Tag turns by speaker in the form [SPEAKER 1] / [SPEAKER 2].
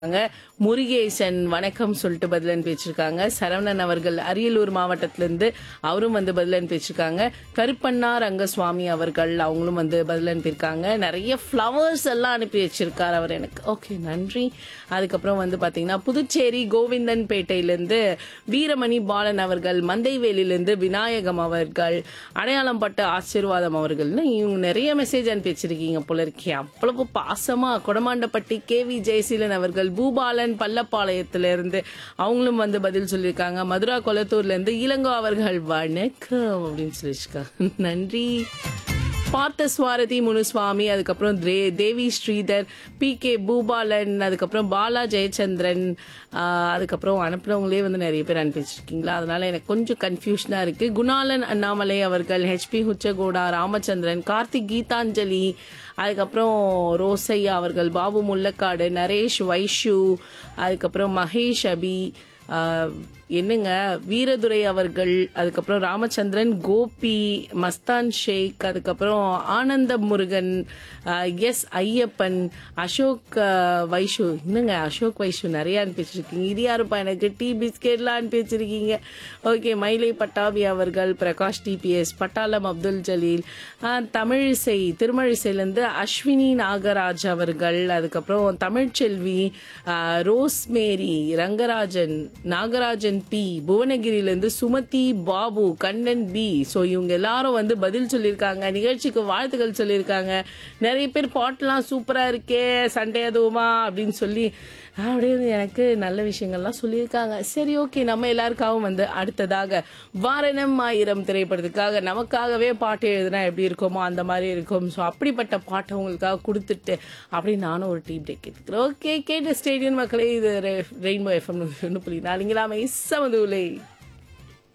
[SPEAKER 1] இருக்காங்க. முருகேசன் வணக்கம் சொல்லிட்டு பதில் அனுப்பிச்சிருக்காங்க சரவணன் அவர்கள் அரியலூர் மாவட்டத்திலிருந்து அவரும் வந்து பதில் அனுப்பிச்சிருக்காங்க கருப்பண்ணா ரங்கசுவாமி அவர்கள் அவங்களும் வந்து பதில் அனுப்பியிருக்காங்க நிறைய ஃப்ளவர்ஸ் எல்லாம் அனுப்பி வச்சிருக்காரு அவர் எனக்கு ஓகே நன்றி அதுக்கப்புறம் வந்து பாத்தீங்கன்னா புதுச்சேரி கோவிந்தன் பேட்டையிலிருந்து வீரமணி பாலன் அவர்கள் மந்தைவேலிலிருந்து விநாயகம் அவர்கள் அடையாளம் பட்ட ஆசீர்வாதம் அவர்கள்னு இவங்க நிறைய மெசேஜ் அனுப்பி வச்சிருக்கீங்க போல இருக்கே அவ்வளவு பாசமா கொடமாண்டப்பட்டி கே வி ஜெயசீலன் அவர்கள் பூபாலன் பள்ளப்பாளையத்திலிருந்து அவங்களும் வந்து பதில் சொல்லியிருக்காங்க மதுரா கொளத்தூர்ல இருந்து இளங்கோ அவர்கள் வணக்கம் அப்படின்னு சொல்லியிருக்காங்க நன்றி பார்த்த சுவாரதி முனுசுவாமி அதுக்கப்புறம் தே- தேவி ஸ்ரீதர் பி கே பூபாலன் அதுக்கப்புறம் பாலா ஜெயச்சந்திரன் ஆஹ், அதுக்கப்புறம் அனுப்புனவங்களே வந்து நிறைய பேர் அனுப்பி வச்சிருக்கீங்களா அதனால எனக்கு கொஞ்சம் கன்ஃபியூஷனா இருக்கு குணாலன் அண்ணாமலை அவர்கள் ஹெச்பி ஹுச்சகோடா ராமச்சந்திரன் கார்த்திக் கீதாஞ்சலி அதுக்கப்புறம் ரோசையா அவர்கள் பாபு முல்லக்காடு நரேஷ் வைஷு அதுக்கப்புறம் மகேஷ் அபி ஆஹ், என்னங்க வீரதுரை அவர்கள் அதுக்கப்புறம் ராமச்சந்திரன் கோபி மஸ்தான் ஷேக் அதுக்கப்புறம் ஆனந்த முருகன் ஆஹ், எஸ் ஐயப்பன் அசோக் ஆஹ், வைஷு என்னங்க அசோக் வைஷு நிறைய அனுப்பி வச்சிருக்கீங்க இது யாருப்பா எனக்கு டீ பிஸ்கெட்லாம் அனுப்பி வச்சிருக்கீங்க ஓகே மயிலை பட்டாபி அவர்கள் பிரகாஷ் டிபிஎஸ் பட்டாளம் அப்துல் ஜலீல் ஆஹ், தமிழிசை திருமழிசையிலேருந்து அஸ்வினி நாகராஜ் அவர்கள் அதுக்கப்புறம் தமிழ்ச்செல்வி ஆஹ், ரோஸ்மேரி ரங்கராஜன் நாகராஜன் பி புவனகிரியிலேருந்து சுமதி பாபு கண்ணன் பி ஸோ இவங்க எல்லாரும் வந்து பதில் சொல்லியிருக்காங்க நிகழ்ச்சிக்கு வாழ்த்துக்கள் சொல்லியிருக்காங்க நிறைய பேர் பாட்டெலாம் சூப்பராக இருக்கே சண்டே அதுவுமா அப்படின்னு சொல்லி அப்படியே வந்து எனக்கு நல்ல விஷயங்கள்லாம் சொல்லியிருக்காங்க சரி ஓகே நம்ம எல்லாருக்காகவும் வந்து அடுத்ததாக வாரணம் ஆயிரம் திரைப்படத்துக்காக நமக்காகவே பாட்டு எழுதுனா எப்படி இருக்குமோ அந்த மாதிரி இருக்கும் ஸோ அப்படிப்பட்ட பாட்டை உங்களுக்காக கொடுத்துட்டு அப்படி நானும் ஒரு டீம் டேக் கேட்குறேன் ஓகே கேட்ட ஸ்டேடியம் மக்களே இது ரெயின்போ எஃப்எம் ஒன்று புள்ளி நாலுங்களாமே இசமதுலை